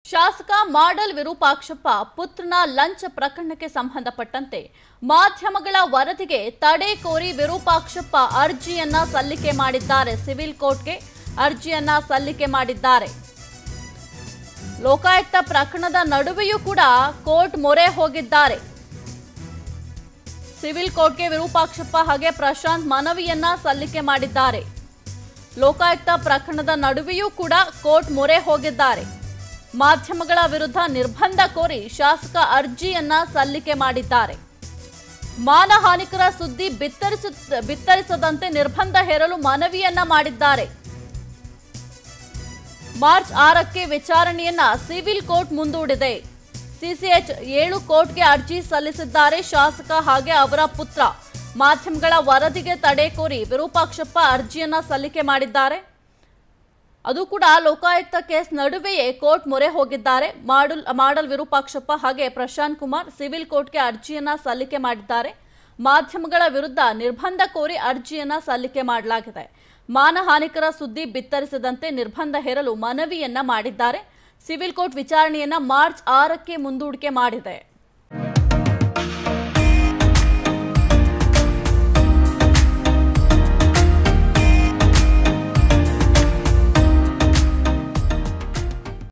ಶಾಸಕ ಮಾಡಲ್ ವಿರೂಪಾಕ್ಷಪ್ಪ ಪುತ್ರನ ಲಂಚ ಪ್ರಕರಣಕ್ಕೆ ಸಂಬಂಧಪಟ್ಟಂತೆ ಮಾಧ್ಯಮಗಳ ವರದಿಗೆ ತಡೆ ಕೋರಿ ವಿರೂಪಾಕ್ಷಪ್ಪ ಅರ್ಜಿಯನ್ನ ಸಲ್ಲಿಕೆ ಮಾಡಿದ್ದಾರೆ ಸಿವಿಲ್ ಕೋರ್ಟ್ಗೆ ಅರ್ಜಿಯನ್ನ ಸಲ್ಲಿಕೆ ಮಾಡಿದ್ದಾರೆ ಲೋಕಾಯುಕ್ತ ಪ್ರಕರಣದ ನಡುವೆಯೂ ಕೂಡ ಕೋರ್ಟ್ ಮೊರೆ ಹೋಗಿದ್ದಾರೆ ಸಿವಿಲ್ ಕೋರ್ಟ್ಗೆ ವಿರೂಪಾಕ್ಷಪ್ಪ ಹಾಗೆ ಪ್ರಶಾಂತ್ ಮನವಿಯನ್ನ ಸಲ್ಲಿಕೆ ಮಾಡಿದ್ದಾರೆ ಲೋಕಾಯುಕ್ತ ಪ್ರಕರಣದ ನಡುವೆಯೂ ಕೂಡ ಕೋರ್ಟ್ ಮೊರೆ ಹೋಗಿದ್ದಾರೆ ಮಾಧ್ಯಮಗಳ ವಿರುದ್ಧ ನಿರ್ಬಂಧ ಕೋರಿ ಶಾಸಕ ಅರ್ಜಿಯನ್ನ ಸಲ್ಲಿಕೆ ಮಾಡಿದ್ದಾರೆ ಮಾನಹಾನಿಕರ ಸುದ್ದಿ ಬಿತ್ತರಿಸ ಬಿತ್ತರಿಸದಂತೆ ನಿರ್ಬಂಧ ಹೇರಲು ಮನವಿಯನ್ನ ಮಾಡಿದ್ದಾರೆ ಮಾರ್ಚ್ ಆರಕ್ಕೆ ವಿಚಾರಣೆಯನ್ನ ಸಿವಿಲ್ ಕೋರ್ಟ್ ಮುಂದೂಡಿದೆ ಸಿಸಿಎಚ್ ಏಳು ಕೋರ್ಟ್ಗೆ ಅರ್ಜಿ ಸಲ್ಲಿಸಿದ್ದಾರೆ ಶಾಸಕ ಹಾಗೆ ಅವರ ಪುತ್ರ ಮಾಧ್ಯಮಗಳ ವರದಿಗೆ ತಡೆ ಕೋರಿ ವಿರೂಪಾಕ್ಷಪ್ಪ ಅರ್ಜಿಯನ್ನ ಸಲ್ಲಿಕೆ ಮಾಡಿದ್ದಾರೆ ಅದು ಕೂಡ ಲೋಕಾಯುಕ್ತ ಕೇಸ್ ನಡುವೆಯೇ ಕೋರ್ಟ್ ಮೊರೆ ಹೋಗಿದ್ದಾರೆ ಮಾಡಲ್ ಮಾಡಲ್ ವಿರೂಪಾಕ್ಷಪ್ಪ ಹಾಗೆ ಪ್ರಶಾಂತ್ ಕುಮಾರ್ ಸಿವಿಲ್ ಕೋರ್ಟ್ಗೆ ಅರ್ಜಿಯನ್ನ ಸಲ್ಲಿಕೆ ಮಾಡಿದ್ದಾರೆ ಮಾಧ್ಯಮಗಳ ವಿರುದ್ಧ ನಿರ್ಬಂಧ ಕೋರಿ ಅರ್ಜಿಯನ್ನ ಸಲ್ಲಿಕೆ ಮಾಡಲಾಗಿದೆ ಮಾನಹಾನಿಕರ ಸುದ್ದಿ ಬಿತ್ತರಿಸದಂತೆ ನಿರ್ಬಂಧ ಹೇರಲು ಮನವಿಯನ್ನ ಮಾಡಿದ್ದಾರೆ ಸಿವಿಲ್ ಕೋರ್ಟ್ ವಿಚಾರಣೆಯನ್ನ ಮಾರ್ಚ್ ಆರಕ್ಕೆ ಮುಂದೂಡಿಕೆ ಮಾಡಿದೆ